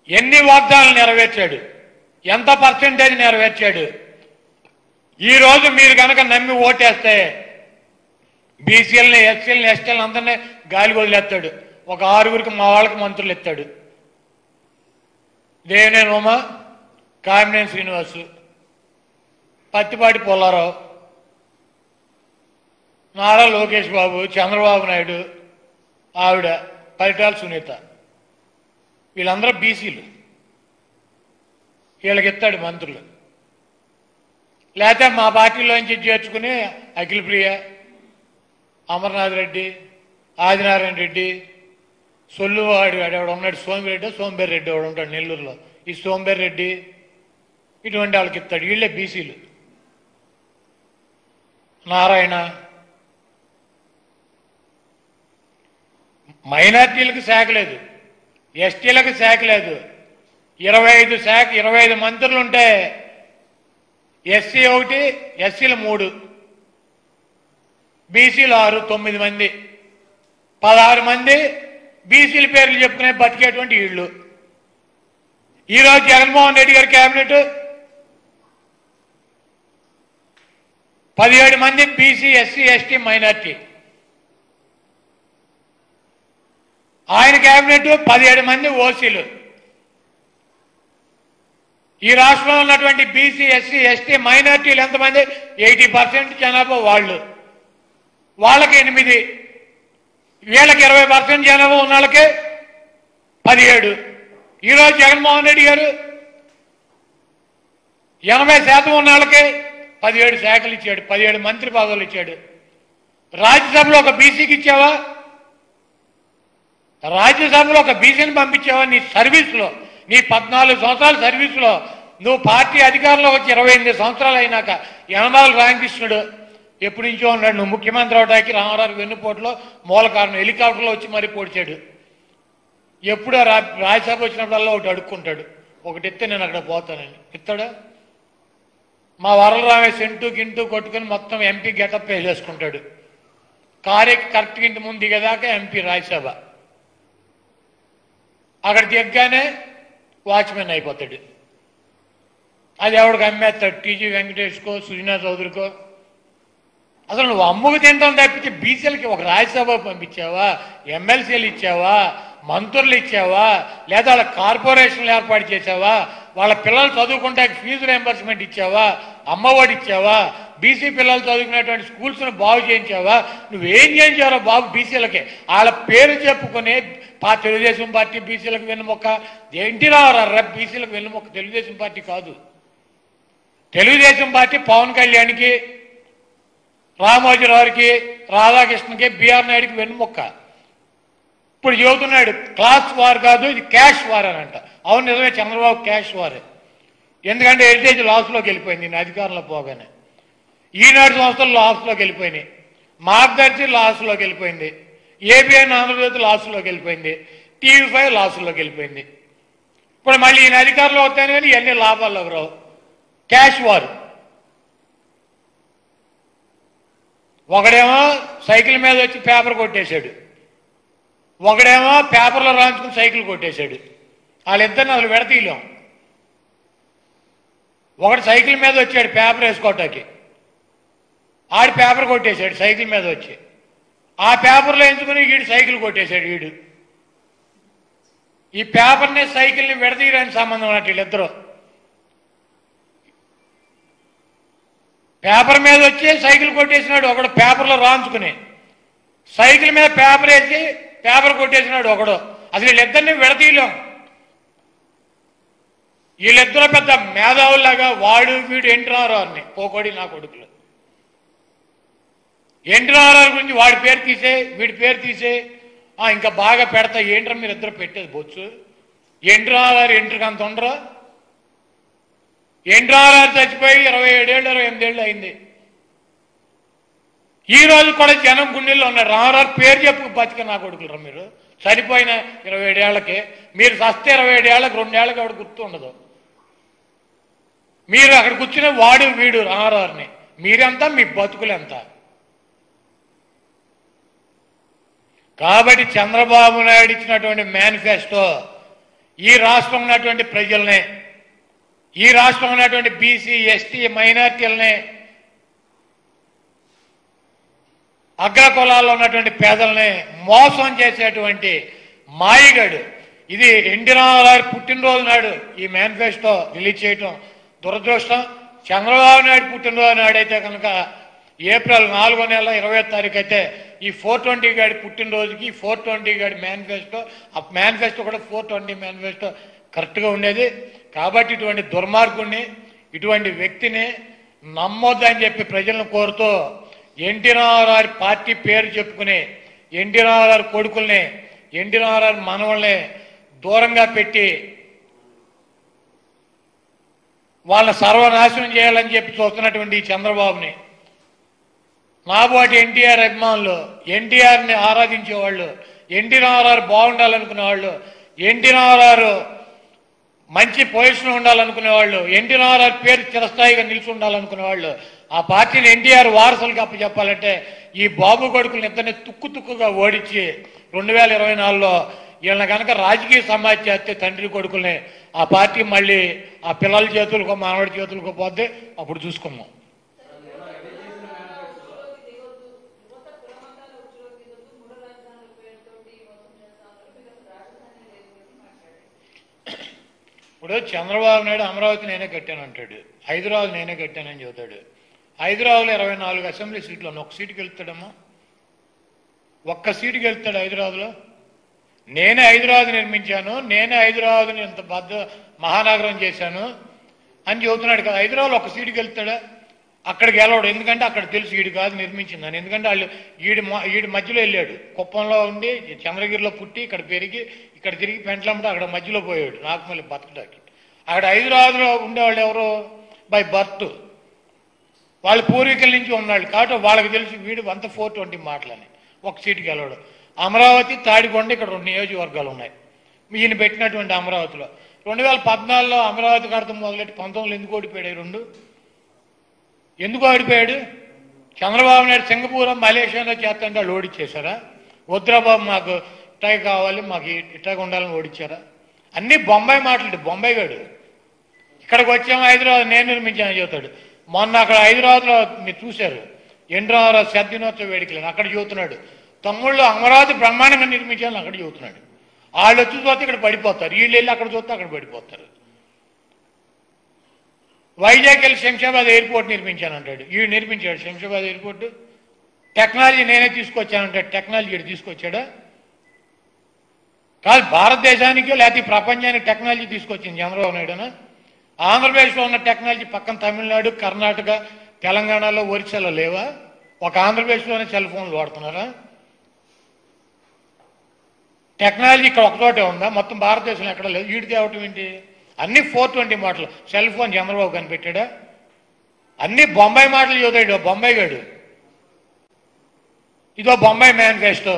ఎన్ని వాగ్దానాలు నెరవేర్చాడు ఎంత పర్సెంటేజ్ నెరవేర్చాడు ఈ రోజు మీరు కనుక నమ్మి ఓటేస్తే బీసీఎల్ని ఎస్సీలని ఎస్టీలను అందరినీ గాలి వదిలేస్తాడు ఒక ఆరుగురికి మా వాళ్ళకి మంత్రులు ఎత్తాడు దేవినేని ఉమ కామినేని శ్రీనివాసు పత్తిపాటి పుల్లారావు నారా లోకేష్ బాబు చంద్రబాబు నాయుడు ఆవిడ పరిటాల సునీత వీళ్ళందరూ బీసీలు వీళ్ళకి ఇస్తాడు మంత్రులు లేకపోతే మా పార్టీలోంచి చేర్చుకుని అఖిల ప్రియ అమర్నాథ్ రెడ్డి ఆదినారాయణ రెడ్డి సొల్లువాడు వాడు ఉన్నాడు సోమిరెడ్డి సోంబేర్ రెడ్డి వాడు ఉంటాడు నెల్లూరులో ఈ సోంబేర్ రెడ్డి ఇటువంటి వాళ్ళకి ఇస్తాడు వీళ్ళే బీసీలు నారాయణ మైనార్టీలకు శాఖ లేదు ఎస్టీలకు శాఖ లేదు ఇరవై ఐదు శాఖ ఇరవై ఐదు మంత్రులు ఉంటే ఎస్సీ ఒకటి ఎస్సీలు మూడు బీసీలు ఆరు తొమ్మిది మంది పదహారు మంది బీసీల పేర్లు చెప్పుకునే బతికేటువంటి ఇళ్ళు ఈరోజు జగన్మోహన్ రెడ్డి గారి కేబినెట్ పదిహేడు మంది బీసీ ఎస్సీ ఎస్టీ మైనార్టీ ఆయన కేబినెట్ పదిహేడు మంది ఓసీలు ఈ రాష్ట్రంలో ఉన్నటువంటి బీసీ ఎస్సీ ఎస్టీ మైనార్టీలు ఎంతమంది ఎయిటీ పర్సెంట్ జనాభా వాళ్ళు వాళ్ళకి ఎనిమిది వీళ్ళకి ఇరవై పర్సెంట్ జనాభా ఉన్న వాళ్ళకి పదిహేడు ఈరోజు జగన్మోహన్ రెడ్డి గారు ఎనభై శాతం ఉన్న వాళ్ళకి పదిహేడు శాఖలు ఇచ్చాడు పదిహేడు మంత్రి పదవులు ఇచ్చాడు రాజ్యసభలో ఒక బీసీకి ఇచ్చావా రాజ్యసభలో ఒక బీసీని పంపించావా నీ సర్వీస్లో నీ పద్నాలుగు సంవత్సరాల సర్వీసులో నువ్వు పార్టీ అధికారంలో వచ్చి ఇరవై ఎనిమిది సంవత్సరాలు అయినాక యనమాల రామకృష్ణుడు ఎప్పటి నుంచో ఉన్నాడు నువ్వు ముఖ్యమంత్రి అవడానికి రామారావు వెన్నుపోటులో మూల కారణం హెలికాప్టర్లో వచ్చి మరీ పొడిచాడు ఎప్పుడో రా రాజ్యసభ వచ్చినప్పుడల్లా ఒకటి అడుక్కుంటాడు ఒకటి ఎత్తే నేను అక్కడ పోతానని ఇస్తాడా మా వరలరామే సెంటు గింటు కొట్టుకుని మొత్తం ఎంపీ గెటప్ వేసేసుకుంటాడు కారే కరెక్ట్ ఇంటి ముందు దిగేదాకా ఎంపీ రాజ్యసభ అక్కడ దిగ్గానే వాచ్మెన్ అయిపోతాడు అది ఎవడికి అమ్మేస్తాడు టీజీ వెంకటేష్కో సుజనా చౌదరికో అసలు నువ్వు అమ్ముకు తింటాం తప్పించి బీసీలకి ఒక రాజ్యసభ పంపించావా ఎమ్మెల్సీలు ఇచ్చావా మంత్రులు ఇచ్చావా లేదా వాళ్ళ కార్పొరేషన్లు ఏర్పాటు చేసావా వాళ్ళ పిల్లలు చదువుకుంటే ఫీజు రియంబర్స్మెంట్ ఇచ్చావా అమ్మఒడి ఇచ్చావా బీసీ పిల్లలు చదువుకునేటువంటి స్కూల్స్ను బాగు చేయించావా నువ్వేం చేయించావో బాబు బీసీలకి వాళ్ళ పేరు చెప్పుకుని పా తెలుగుదేశం పార్టీ బీసీలకు వెన్నుమొక్క ఎన్టీ రావు బీసీలకు వెన్నుమొక్క తెలుగుదేశం పార్టీ కాదు తెలుగుదేశం పార్టీ పవన్ కళ్యాణ్కి రామోజీరావుకి రాధాకృష్ణకి బిఆర్ నాయుడికి వెన్నుమొక్క ఇప్పుడు చెబుతున్నాడు క్లాస్ వార్ కాదు ఇది క్యాష్ వార్ అని అంట అవును నిజమే చంద్రబాబు క్యాష్ వారే ఎందుకంటే హెరిటేజ్ లాస్లోకి వెళ్ళిపోయింది నేను అధికారంలో పోగానే ఈనాడు సంస్థలు లాస్లోకి వెళ్ళిపోయినాయి మార్గదర్శి లాస్లోకి వెళ్ళిపోయింది ఏబిఎన్ ఆంధ్రజ్యోతి లాస్లోకి వెళ్ళిపోయింది టీవీ ఫైవ్ లాస్లోకి వెళ్ళిపోయింది ఇప్పుడు మళ్ళీ ఈయన అధికారంలో వస్తాను కానీ ఇవన్నీ లాభాల్లోకి రావు క్యాష్ వార్ ఒకడేమో సైకిల్ మీద వచ్చి పేపర్ కొట్టేశాడు ఒకడేమో పేపర్లో రాయించుకుని సైకిల్ కొట్టేశాడు వాళ్ళిద్దరిని అసలు విడతీయలేం ఒకడు సైకిల్ మీద వచ్చాడు పేపర్ వేసుకోవటానికి ఆడి పేపర్ కొట్టేశాడు సైకిల్ మీద వచ్చి ఆ పేపర్లో ఎంచుకుని వీడు సైకిల్ కొట్టేశాడు వీడు ఈ పేపర్ని సైకిల్ని విడదీయడానికి సంబంధం ఉన్నట్టు వీళ్ళిద్దరూ పేపర్ మీద వచ్చి సైకిల్ కొట్టేసినాడు ఒకడు పేపర్లో రాంచుకుని సైకిల్ మీద పేపర్ వేసి పేపర్ కొట్టేసినాడు ఒకడు అసలు వీళ్ళిద్దరిని విడతీయలేం వీళ్ళిద్దరూ పెద్ద మేధావుల్లాగా వాడు వీడు ఎన్టీ రామారావుని పోకోడి నా కొడుకులు ఎన్టీ రామారావు గురించి వాడి పేరు తీసే వీడి పేరు తీసే ఆ, ఇంకా బాగా పెడతా ఏంట్రా మీరు ఇద్దరు పెట్టేది బొచ్చు ఎన్టీ రామారావు ఎంట్రీకి అంత ఉండరా ఎన్టీ రామారావు చచ్చిపోయి ఇరవై ఏడేళ్ళు ఇరవై ఎనిమిదేళ్ళు అయింది ఈ రోజు కూడా జనం గుండెల్లో ఉన్నారు రామారావు పేరు చెప్పు బతిక నా కొడుకులరా మీరు చనిపోయిన ఇరవై ఏడేళ్లకి మీరు సస్తే ఇరవై ఏడేళ్లకు రెండేళ్లకి ఆవిడ గుర్తు ఉండదు మీరు అక్కడ కూర్చుని వాడు వీడు రామారావుని మీరెంత మీ బతుకులెంత కాబట్టి చంద్రబాబు నాయుడు ఇచ్చినటువంటి మేనిఫెస్టో ఈ రాష్ట్రం ఉన్నటువంటి ప్రజల్ని ఈ రాష్ట్రం ఉన్నటువంటి బీసీ ఎస్టీ మైనార్టీలని అగ్ర కులాల్లో ఉన్నటువంటి పేదల్ని మోసం చేసేటువంటి మాయిగాడు ఇది ఎన్టీ రామారావు పుట్టినరోజు నాడు ఈ మేనిఫెస్టో రిలీజ్ చేయటం దురదృష్టం చంద్రబాబు నాయుడు పుట్టినరోజు నాడైతే కనుక ఏప్రిల్ నాలుగో నెల ఇరవై తారీఖు అయితే ఈ ఫోర్ ట్వంటీ గాడి పుట్టినరోజుకి ఫోర్ ట్వంటీ గాడి మేనిఫెస్టో ఆ మేనిఫెస్టో కూడా ఫోర్ ట్వంటీ మేనిఫెస్టో కరెక్ట్గా ఉండేది కాబట్టి ఇటువంటి దుర్మార్గుణ్ణి ఇటువంటి వ్యక్తిని నమ్మొద్దని చెప్పి ప్రజలను కోరుతూ ఎన్టీ రామారావు పార్టీ పేరు చెప్పుకుని ఎన్టీ రామారావు కొడుకుల్ని ఎన్టీ రామారావు మనవల్ని దూరంగా పెట్టి వాళ్ళని సర్వనాశనం చేయాలని చెప్పి చూస్తున్నటువంటి ఈ చంద్రబాబుని నాబోటి ఎన్టీఆర్ అభిమానులు ఎన్టీఆర్ని ఆరాధించేవాళ్ళు ఎన్టీ రామారావు బాగుండాలనుకునే వాళ్ళు ఎన్టీ రామారావు మంచి పొజిషన్ ఉండాలనుకునే వాళ్ళు ఎన్టీ రామారావు పేరు చిరస్థాయిగా నిలిచి ఉండాలనుకునే వాళ్ళు ఆ పార్టీని ఎన్టీఆర్ వారసులకు అప్పచెప్పాలంటే ఈ బాబు కొడుకులను ఇద్దరిని తుక్కు తుక్కుగా ఓడించి రెండు వేల ఇరవై నాలుగులో వీళ్ళని కనుక రాజకీయ సమాజ్ చేస్తే తండ్రి కొడుకుల్ని ఆ పార్టీ మళ్ళీ ఆ పిల్లల చేతులకు మానవుడి చేతులకు పోతే అప్పుడు చూసుకున్నాం ఇప్పుడు చంద్రబాబు నాయుడు అమరావతి నేనే కట్టాను అంటాడు హైదరాబాద్ నేనే కట్టానని చెబుతాడు హైదరాబాద్లో ఇరవై నాలుగు అసెంబ్లీ సీట్లు ఉన్నాయి. ఒక్క సీటుకి వెళ్తాడమ్మా ఒక్క సీటుకి వెళ్తాడు హైదరాబాద్లో నేనే హైదరాబాద్ నిర్మించాను నేనే హైదరాబాద్ని ఇంత బద్ద మహానగరం చేశాను అని చెబుతున్నాడు కదా హైదరాబాద్ ఒక సీటుకి వెళ్తాడా అక్కడికి వెళ్ళాడు ఎందుకంటే అక్కడ తెలుసు ఈడు కాదు నిర్మించిందని ఎందుకంటే వాళ్ళు ఈడి మ- ఈడి మధ్యలో వెళ్ళాడు కుప్పంలో ఉండి చంద్రగిరిలో పుట్టి ఇక్కడ పెరిగి ఇక్కడ తిరిగి పెంట్లమ్మట అక్కడ మధ్యలో పోయాడు నాకు మళ్ళీ బతకడానికి అక్కడ హైదరాబాద్లో ఉండేవాళ్ళు ఎవరు బై బర్త్ వాళ్ళ పూర్వీకుల నుంచి ఉన్నాళ్ళు కాబట్టి వాళ్ళకి తెలిసి వీడు అంత ఫోర్ ట్వంటీ మాటలని ఒక సీటుకి వెళ్ళాడు అమరావతి తాడికొండ ఇక్కడ రెండు నియోజకవర్గాలు ఉన్నాయి ఈయన పెట్టినటువంటి అమరావతిలో రెండు వేల పద్నాలుగులో అమరావతి కడతాం మొదలెట్టి పంతొమ్మిదిలో ఎందుకు ఓడిపోయాడు ఈ రెండు ఎందుకు ఓడిపోయాడు చంద్రబాబు నాయుడు సింగపూర్ మలేషియాలో చేస్తుంటే వాళ్ళు ఓడిచ్చేశారా వద్దురా బాబు మాకు ఇట్టాగ కావాలి మాకు ఇట్టాగ ఉండాలని ఓడిచ్చారా అన్ని బొంబాయి మాటలు బొంబాయి గాడు ఇక్కడికి వచ్చాము హైదరాబాద్ నేను నిర్మించానని చెబుతాడు మొన్న అక్కడ హైదరాబాద్లో మీరు చూశారు ఎండ్రామారావు శతదినోత్సవ వేడుకలను అక్కడ చెబుతున్నాడు తమ్ముళ్ళు అమరావతి బ్రహ్మాండంగా నిర్మించాలని అక్కడ చెబుతున్నాడు వాళ్ళు వచ్చి చూస్తే ఇక్కడ పడిపోతారు వీళ్ళు వెళ్ళి అక్కడ చూస్తే అక్కడ పడిపోతారు వైజాగ్ వెళ్ళి శంషాబాద్ ఎయిర్పోర్ట్ నిర్మించాను అంటాడు వీడు నిర్మించాడు శంషాబాద్ ఎయిర్పోర్ట్ టెక్నాలజీ నేనే తీసుకొచ్చానంటాడు టెక్నాలజీ వీడు తీసుకొచ్చాడా కాదు భారతదేశానికి లేకపోతే ఈ ప్రపంచానికి టెక్నాలజీ తీసుకొచ్చింది చంద్రబాబు నాయుడునా ఆంధ్రప్రదేశ్లో ఉన్న టెక్నాలజీ పక్కన తమిళనాడు కర్ణాటక తెలంగాణలో ఒరిస్సాలో లేవా ఒక ఆంధ్రప్రదేశ్లోనే సెల్ ఫోన్లు వాడుతున్నారా టెక్నాలజీ ఇక్కడ ఒకచోటే ఉందా మొత్తం భారతదేశంలో ఎక్కడ లేదు వీడి తేవటం ఏంటి అన్ని ఫోర్ ట్వంటీ మాటలు సెల్ ఫోన్ చంద్రబాబు కనిపెట్టాడా అన్ని బొంబాయి మాటలు చదువుతాడు బొంబాయి గాడు ఇదో బొంబాయి మేనిఫెస్టో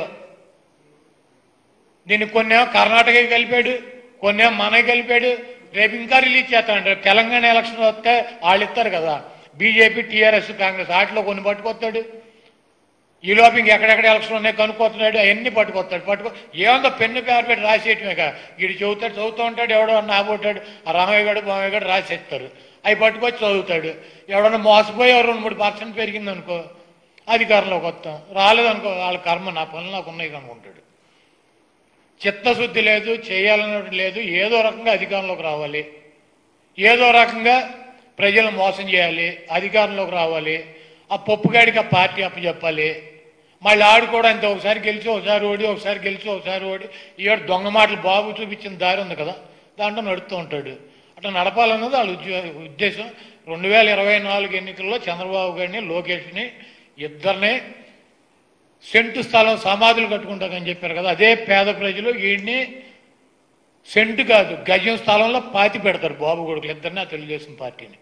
దీన్ని కొన్నేమో కర్ణాటకకి కలిపాడు కొన్నేమో మనకి కలిపాడు రేపు ఇంకా రిలీజ్ చేస్తాడు తెలంగాణ ఎలక్షన్ వస్తే వాళ్ళు ఇస్తారు కదా బీజేపీ టీఆర్ఎస్ కాంగ్రెస్ వాటిలో కొన్ని పట్టుకొస్తాడు ఈ లోపు ఇంక ఎక్కడెక్కడ ఎలక్షన్ ఉన్నాయి కనుక్కోతున్నాడు అవన్నీ పట్టుకొస్తాడు పట్టుకో ఏముందో పెన్ను పేపర్ పెట్టి రాసేయటమే కదా వీడు చదువుతాడు చదువుతూ ఉంటాడు ఎవడో నాబోటాడు ఆ రామయ్య గడు బామయ్య గడు రాసేస్తారు అవి పట్టుకొచ్చి చదువుతాడు ఎవడన్నా మోసపోయి ఎవరు రెండు మూడు పర్సెంట్ పెరిగింది అనుకో అధికారంలోకి వస్తాం రాలేదనుకో వాళ్ళ కర్మ నా పనులు నాకు ఉన్నాయి అనుకుంటాడు చిత్తశుద్ధి లేదు చేయాలన్నట్టు లేదు ఏదో రకంగా అధికారంలోకి రావాలి ఏదో రకంగా ప్రజలను మోసం చేయాలి అధికారంలోకి రావాలి ఆ పప్పుగాడికి ఆ పార్టీ అప్పచెప్పాలి మళ్ళీ ఆడు కూడా అంతే ఒకసారి గెలిచి ఒకసారి ఓడి ఒకసారి గెలిచి ఒకసారి ఓడి ఈడు దొంగ మాటలు బాబు చూపించిన దారి ఉంది కదా దాంట్లో నడుస్తూ ఉంటాడు అట్లా నడపాలన్నది వాళ్ళ ఉద్యో ఉద్దేశం రెండు వేల ఇరవై నాలుగు ఎన్నికల్లో చంద్రబాబు గారిని లోకేష్ని ఇద్దరిని సెంటు స్థలం సమాధులు కట్టుకుంటారని చెప్పారు కదా అదే పేద ప్రజలు వీడిని సెంటు కాదు గజం స్థలంలో పాతి పెడతారు బాబు కొడుకులు ఇద్దరిని ఆ తెలుగుదేశం పార్టీని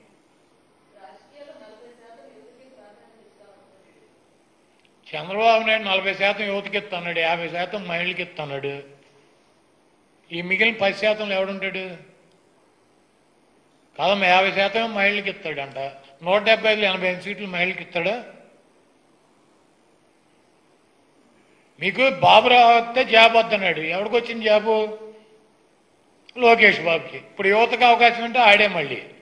చంద్రబాబు నాయుడు నలభై శాతం యువతకి ఇస్తున్నాడు యాభై శాతం మహిళలకి ఇస్తున్నాడు ఈ మిగిలిన పది శాతంలో ఎవడుంటాడు కాదమ్మా యాభై శాతం మహిళలకి ఇస్తాడంట నూట డెబ్బై ఐదులో ఎనభై ఐదు సీట్లు మహిళలకి ఇస్తాడా మీకు బాబు రావస్తే జాబ్ వద్దన్నాడు ఎవరికి వచ్చింది జాబు లోకేష్ బాబుకి ఇప్పుడు యువతకు అవకాశం ఉంటే ఆడే మళ్ళీ